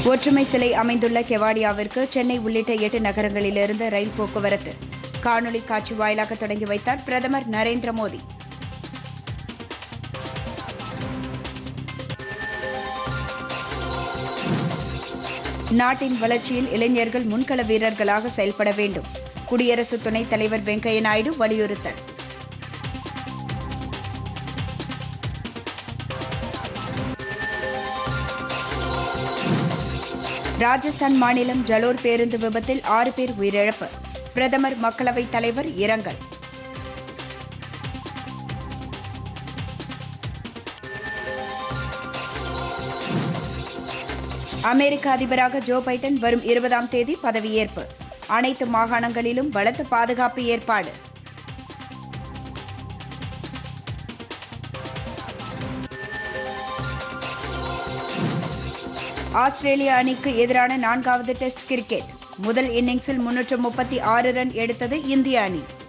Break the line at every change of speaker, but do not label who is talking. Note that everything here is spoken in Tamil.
ஒற்றுமை சிலை அமைந்துள்ள கெவாடியாவிற்கு சென்னை உள்ளிட்ட எட்டு நகரங்களிலிருந்து ரயில் போக்குவரத்து காணொலி காட்சி வாயிலாக தொடங்கி வைத்தார் பிரதமர் நரேந்திர மோடி நாட்டின் வளர்ச்சியில் இளைஞர்கள் முன்கள வீரர்களாக செயல்பட வேண்டும் குடியரசு துணைத் தலைவர் வெங்கையா நாயுடு வலியுறுத்தல் ராஜஸ்தான் மாநிலம் ஜலோர் பேருந்து விபத்தில் ஆறு பேர் உயிரிழப்பு பிரதமர் மக்களவைத் தலைவர் இரங்கல் அமெரிக்க அதிபராக ஜோ பைடன் வரும் இருபதாம் தேதி பதவியேற்பு அனைத்து மாகாணங்களிலும் பலத்த பாதுகாப்பு ஏற்பாடு ஆஸ்திரேலிய அணிக்கு எதிரான நான்காவது டெஸ்ட் கிரிக்கெட் முதல் இன்னிங்ஸில் முன்னூற்று முப்பத்தி ஆறு ரன் எடுத்தது இந்திய அணி